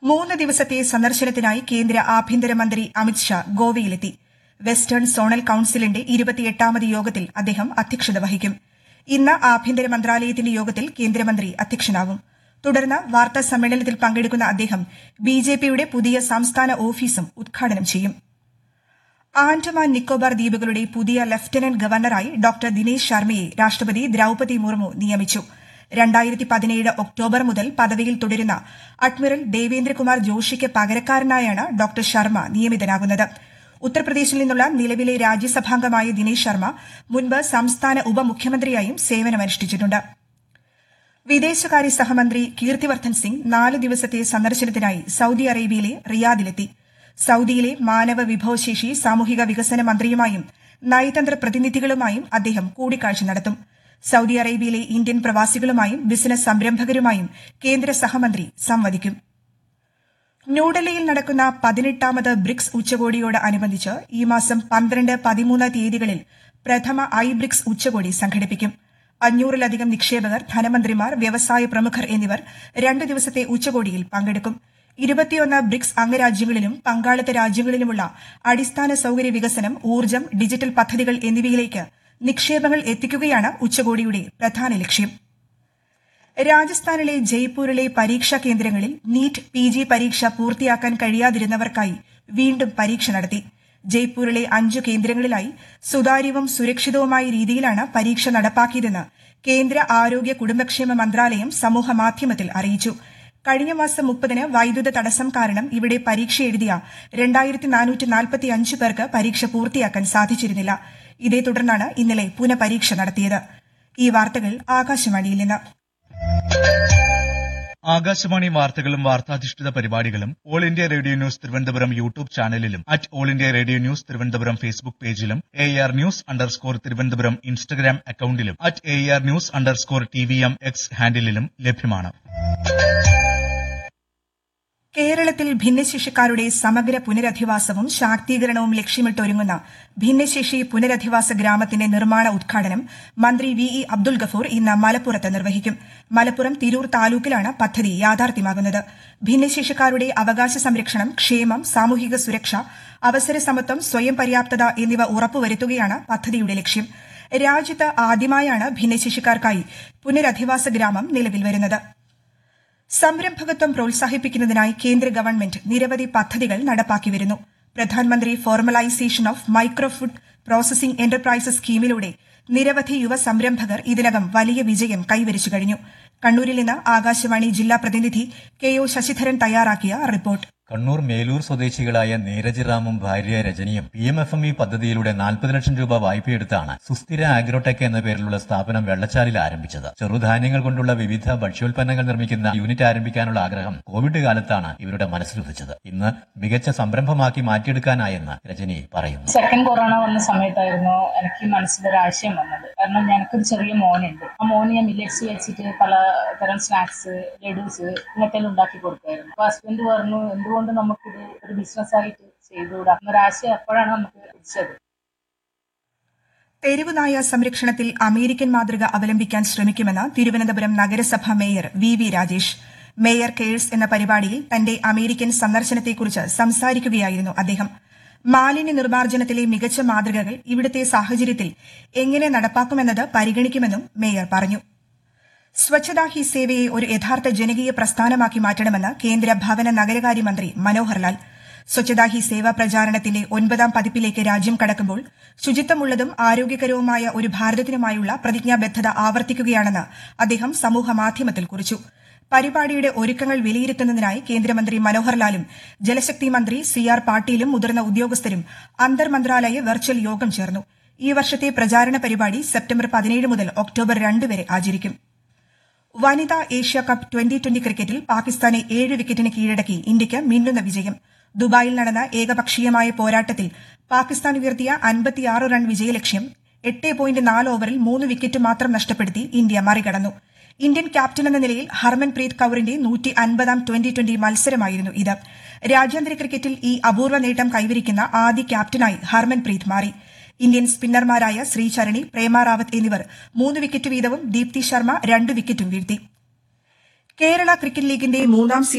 മൂന്ന് ദിവസത്തെ സന്ദർശനത്തിനായി കേന്ദ്ര ആഭ്യന്തരമന്ത്രി അമിത്ഷാ ഗോവയിലെത്തി വെസ്റ്റേൺ സോണൽ കൌൺസിലിന്റെ ഇരുപത്തിയെട്ടാമത് യോഗത്തിൽ അദ്ദേഹം അധ്യക്ഷത വഹിക്കും ഇന്ന് ആഭ്യന്തര മന്ത്രാലയത്തിന്റെ യോഗത്തിൽ കേന്ദ്രമന്ത്രി അധ്യക്ഷനാവും തുടർന്ന് വാർത്താ സമ്മേളനത്തിൽ പങ്കെടുക്കുന്ന അദ്ദേഹം ബിജെപിയുടെ പുതിയ സംസ്ഥാന ഓഫീസും ഉദ്ഘാടനം ചെയ്യും ആൻഡമാൻ നിക്കോബാർ ദ്വീപുകളുടെ പുതിയ ലഫ്റ്റനന്റ് ഗവർണറായി ഡോക്ടർ ദിനേശ് ശർമ്മയെ രാഷ്ട്രപതി ദ്രൌപതി മുർമു നിയമിച്ചു രണ്ടായിരത്തി പതിനേഴ് ഒക്ടോബർ മുതൽ പദവിയിൽ തുടരുന്ന അഡ്മിറൽ ദേവേന്ദ്രകുമാർ ജോഷിക്ക് പകരക്കാരനായാണ് ഡോക്ടർ ശർമ്മ നിയമിതനാകുന്നത് ഉത്തർപ്രദേശിൽ നിന്നുള്ള നിലവിലെ രാജ്യസഭാംഗമായ ദിനേശ് ശർമ്മ മുൻപ് സംസ്ഥാന ഉപമുഖ്യമന്ത്രിയായും സേവനമനുഷ്ഠിച്ചിട്ടുണ്ട് വിദേശകാര്യ സഹമന്ത്രി കീർത്തിവർദ്ധൻ സിംഗ് നാല് ദിവസത്തെ സന്ദർശനത്തിനായി സൌദി അറേബ്യയിലെ റിയാദിലെത്തി സൌദിയിലെ മാനവ വിഭവശേഷി സാമൂഹിക വികസന മന്ത്രിയുമായും നയതന്ത്ര പ്രതിനിധികളുമായും അദ്ദേഹം കൂടിക്കാഴ്ച നടത്തും സൌദി അറേബ്യയിലെ ഇന്ത്യൻ പ്രവാസികളുമായും ബിസിനസ് സംരംഭകരുമായും കേന്ദ്ര സഹമന്ത്രി സംവദിക്കും ന്യൂഡൽഹിയിൽ നടക്കുന്ന പതിനെട്ടാമത് ബ്രിക്സ് ഉച്ചകോടിയോട് അനുബന്ധിച്ച് ഈ മാസം പന്ത്രണ്ട് പതിമൂന്ന് തീയതികളിൽ പ്രഥമ ഐ ബ്രിക്സ് ഉച്ചകോടി സംഘടിപ്പിക്കും അഞ്ഞൂറിലധികം നിക്ഷേപകർ ധനമന്ത്രിമാർ വ്യവസായ പ്രമുഖർ എന്നിവർ രണ്ടു ദിവസത്തെ ഉച്ചകോടിയിൽ പങ്കെടുക്കും ഇരുപത്തിയൊന്ന് ബ്രിക്സ് അംഗരാജ്യങ്ങളിലും പങ്കാളിത്ത രാജ്യങ്ങളിലുമുള്ള അടിസ്ഥാന സൌകര്യ വികസനം ഊർജ്ജം ഡിജിറ്റൽ പദ്ധതികൾ എന്നിവയിലേക്ക് നിക്ഷേപങ്ങൾ എത്തിക്കുകയാണ് ഉച്ചകോടിയുടെ പ്രധാന ലക്ഷ്യം രാജസ്ഥാനിലെ ജയ്പൂരിലെ പരീക്ഷാ കേന്ദ്രങ്ങളിൽ നീറ്റ് പി ജി പരീക്ഷ പൂർത്തിയാക്കാൻ കഴിയാതിരുന്നവർക്കായി വീണ്ടും പരീക്ഷ നടത്തി ജയ്പൂരിലെ അഞ്ചു കേന്ദ്രങ്ങളിലായി സുതാര്യവും സുരക്ഷിതവുമായ രീതിയിലാണ് പരീക്ഷ നടപ്പാക്കിയതെന്ന് കേന്ദ്ര ആരോഗ്യ കുടുംബക്ഷേമ മന്ത്രാലയം സമൂഹമാധ്യമത്തിൽ അറിയിച്ചു കഴിഞ്ഞ മാസം മുപ്പതിന് വൈദ്യുത തടസ്സം കാരണം ഇവിടെ പരീക്ഷ എഴുതിയ രണ്ടായിരത്തി നാനൂറ്റി നാൽപ്പത്തി അഞ്ച് പേർക്ക് പരീക്ഷ പൂർത്തിയാക്കാൻ സാധിച്ചിരുന്നില്ല ഇതേ തുടർന്നാണ് ഇന്നലെ പുനഃപരീക്ഷ നടത്തിയത് ഈ വാർത്തകൾ ആകാശവാണിയിൽ നിന്ന് ആകാശവാണി വാർത്തകളും വാർത്താധിഷ്ഠിത പരിപാടികളും All India Radio news Thiruvananthapuram YouTube ചാനലിലും at All India Radio news Thiruvananthapuram Facebook പേജിലും A R news underscore Thiruvananthapuram Instagram അക്കൌണ്ടിലും at A R news underscore T V M X ഹാൻഡിലും ലഭ്യമാണ് കേരളത്തിൽ ഭിന്നശേഷിക്കാരുടെ സമഗ്ര പുനരധിവാസവും ശാക്തീകരണവും ലക്ഷ്യമിട്ടൊരുങ്ങുന്ന ഭിന്നശേഷി പുനരധിവാസ ഗ്രാമത്തിന്റെ നിർമ്മാണ ഉദ്ഘാടനം മന്ത്രി വി ഇ അബ്ദുൽ ഗഫൂർ ഇന്ന് മലപ്പുറത്ത് നിർവഹിക്കും മലപ്പുറം തിരൂർ താലൂക്കിലാണ് പദ്ധതി യാഥാർത്ഥ്യമാകുന്നത് ഭിന്നശേഷിക്കാരുടെ അവകാശ സംരക്ഷണം ക്ഷേമം സാമൂഹിക സുരക്ഷ അവസര സമത്വം സ്വയം പര്യാപ്തത എന്നിവ ഉറപ്പുവരുത്തുകയാണ് പദ്ധതിയുടെ ലക്ഷ്യം രാജ്യത്ത് ആദ്യമായാണ് ഭിന്നശേഷിക്കാർക്കായി പുനരധിവാസ ഗ്രാമം നിലവിൽ വരുന്നത് സംരംഭകത്വം പ്രോത്സാഹിപ്പിക്കുന്നതിനായി കേന്ദ്ര ഗവൺമെന്റ് നിരവധി പദ്ധതികൾ നടപ്പാക്കി വരുന്നു പ്രധാനമന്ത്രി formalisation of micro food processing enterprises സ്കീമിലൂടെ നിരവധി യുവ സംരംഭകർ ഇതിനകം വലിയ വിജയം കൈവരിച്ചു കഴിഞ്ഞു കണ്ണൂരിൽ നിന്ന് ആകാശവാണി ജില്ലാ പ്രതിനിധി കെ ഒ ശശിധരൻ തയ്യാറാക്കിയ റിപ്പോർട്ട് കണ്ണൂർ മേലൂർ സ്വദേശികളായ നീരജ് റാമും ഭാര്യ രജനിയും P M F M E പദ്ധതിയിലൂടെ നാൽപ്പത് ലക്ഷം രൂപ വായ്പയെടുത്താണ് സുസ്ഥിര ആഗ്രോടെക് എന്ന പേരിലുള്ള സ്ഥാപനം വെള്ളച്ചാലിൽ ആരംഭിച്ചത് ചെറുധാന്യങ്ങൾ കൊണ്ടുള്ള വിവിധ ഭക്ഷ്യോൽപ്പന്നങ്ങൾ നിർമ്മിക്കുന്ന യൂണിറ്റ് ആരംഭിക്കാനുള്ള ആഗ്രഹം കോവിഡ് കാലത്താണ് ഇവരുടെ മനസ്സിലുദിച്ചത് ഇന്ന് മികച്ച സംരംഭമാക്കി മാറ്റിയെടുക്കാനായെന്ന് രജനി പറയുന്നു സെക്കൻഡ് കൊറോണ വന്ന സമയത്തായിരുന്നു എനിക്ക് മനസ്സിലൊരു ആശയം വന്നത് കാരണം ഞങ്ങൾക്കൊരു ചെറിയ മോനുണ്ട് ആ മോന് ഞാൻ മില്ലറ്റ്സ് വെച്ചിട്ട് പല തരം സ്നാക്സ് ലഡൂസ് ഇങ്ങനത്തെ ഉണ്ടാക്കി കൊടുക്കുമായിരുന്നു അപ്പൊ ഹസ്ബൻഡ് പറഞ്ഞു എന്തുകൊണ്ട് നമുക്കിത് ഒരു ബിസിനസ് ആയിട്ട് ചെയ്തുകൂടാ എന്നൊരാശയം അപ്പോഴാണ് നമുക്ക് ലഭിച്ചത് തെരുവുനായ സംരക്ഷണത്തിൽ അമേരിക്കൻ മാതൃക അവലംബിക്കാൻ ശ്രമിക്കുമെന്ന് തിരുവനന്തപുരം നഗരസഭ mayor V V Rajesh mayor cares എന്ന പരിപാടിയിൽ തന്റെ അമേരിക്കൻ സന്ദർശനത്തെക്കുറിച്ച് സംസാരിക്കുകയായിരുന്നു അദ്ദേഹം മാലിന്യ നിർമ്മാർജ്ജനത്തിലെ മികച്ച മാതൃകകൾ ഇവിടുത്തെ സാഹചര്യത്തിൽ എങ്ങനെ നടപ്പാക്കുമെന്നത് പരിഗണിക്കുമെന്നും മേയർ പറഞ്ഞു സ്വച്ഛതാ ഹി സേവയെ ഒരു യഥാർത്ഥ ജനകീയ പ്രസ്ഥാനമാക്കി മാറ്റണമെന്ന് കേന്ദ്ര ഭവന നഗരകാര്യമന്ത്രി മനോഹർ ലാൽ സ്വച്ഛതാ ഹി സേവ പ്രചാരണത്തിന്റെ ഒൻപതാം പതിപ്പിലേക്ക് രാജ്യം കടക്കുമ്പോൾ ശുചിത്വമുള്ളതും ആരോഗ്യകരവുമായ ഒരു ഭാരതത്തിനുമായുള്ള പ്രതിജ്ഞാബദ്ധത ആവർത്തിക്കുകയാണെന്ന് അദ്ദേഹം സമൂഹമാധ്യമത്തിൽ കുറിച്ചു പരിപാടിയുടെ ഒരുക്കങ്ങൾ വിലയിരുത്തുന്നതിനായി കേന്ദ്രമന്ത്രി മനോഹർ ലാലും ജലശക്തി മന്ത്രി സി ആർ പാട്ടീലും മുതിർന്ന ഉദ്യോഗസ്ഥരും അന്തർ മന്ത്രാലയ വെർച്വൽ യോഗം ചേർന്നു ഈ വർഷത്തെ പ്രചാരണ പരിപാടി സെപ്റ്റംബർ പതിനേഴ് മുതൽ ഒക്ടോബർ രണ്ട് വരെ ആചരിക്കും വനിതാ ഏഷ്യ കപ്പ് ട്വന്റി ട്വന്റി ക്രിക്കറ്റിൽ പാകിസ്ഥാനെ ഏഴ് വിക്കറ്റിന് കീഴടക്കി ഇന്ത്യയ്ക്ക് മിന്നുന്ന വിജയം ദുബായിൽ നടന്ന ഏകപക്ഷീയമായ പോരാട്ടത്തിൽ പാകിസ്ഥാൻ ഉയർത്തിയ അൻപത്തിയാറ് റൺ വിജയലക്ഷ്യം എട്ട് പോയിന്റ് നാല് ഓവറിൽ മൂന്ന് വിക്കറ്റ് മാത്രം നഷ്ടപ്പെടുത്തി ഇന്ത്യ മറികടന്നു ഇന്ത്യൻ ക്യാപ്റ്റൻ എന്ന നിലയിൽ ഹർമൻപ്രീത് കൌറിന്റെ നൂറ്റി അൻപതാം ട്വന്റി ട്വന്റി മത്സരമായിരുന്നു ഇത് രാജ്യാന്തര ക്രിക്കറ്റിൽ ഈ അപൂർവ നേട്ടം കൈവരിക്കുന്ന ആദ്യ ക്യാപ്റ്റനായി ഹർമൻപ്രീത് മാറി ഇന്ത്യൻ സ്പിന്നർമാരായ ശ്രീചരണി പ്രേമ റാവത്ത് എന്നിവർ മൂന്ന് വിക്കറ്റ് വീതവും ദീപ്തി ശർമ്മ രണ്ട് വിക്കറ്റും വീഴ്ത്തി കേരള ക്രിക്കറ്റ് ലീഗിന്റെ മൂന്നാം